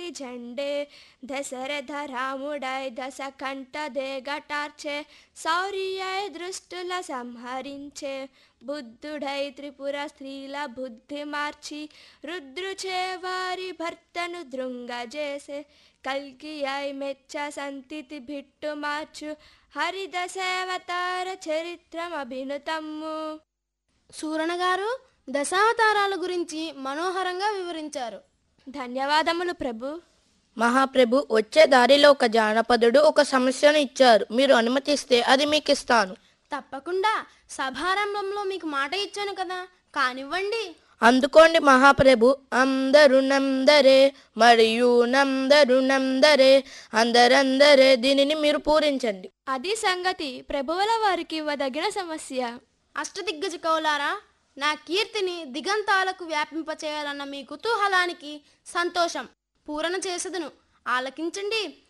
జెండే దశరథ రాముడై దశ కంఠ దేగటార్చే శౌర్యై దృష్టుల సంహరించే బుద్ధుడై త్రిపుర స్త్రీల బుద్ధి మార్చి రుద్రుచే వారి భర్తను దృంగజేసే కల్కి అయి మెచ్చ సంతితి బిట్టు మార్చు హరిదశావతార చరిత్రమభినుతమ్ము సూరణ గారు దశావతారాల గురించి మనోహరంగా వివరించారు ధన్యవాదములు ప్రభు మహాప్రభు వచ్చే దారిలో ఒక జానపదుడు ఒక సమస్యను ఇచ్చారు మీరు అనుమతిస్తే అది మీకు ఇస్తాను తప్పకుండా సభారంభంలో మీకు మాట ఇచ్చాను కదా కానివ్వండి అందుకోండి మహాప్రభు అందరు నందరే మరియు నందరు నందరే అందరందరే దీనిని మీరు పూరించండి అది సంగతి ప్రభువుల వారికి ఇవ్వదగిన సమస్య అష్టదిగ్గజ కౌలారా నా కీర్తిని దిగంతాలకు వ్యాపింపచేయాలన్న మీ కుతూహలానికి సంతోషం పూరణ చేసదును ఆలకించండి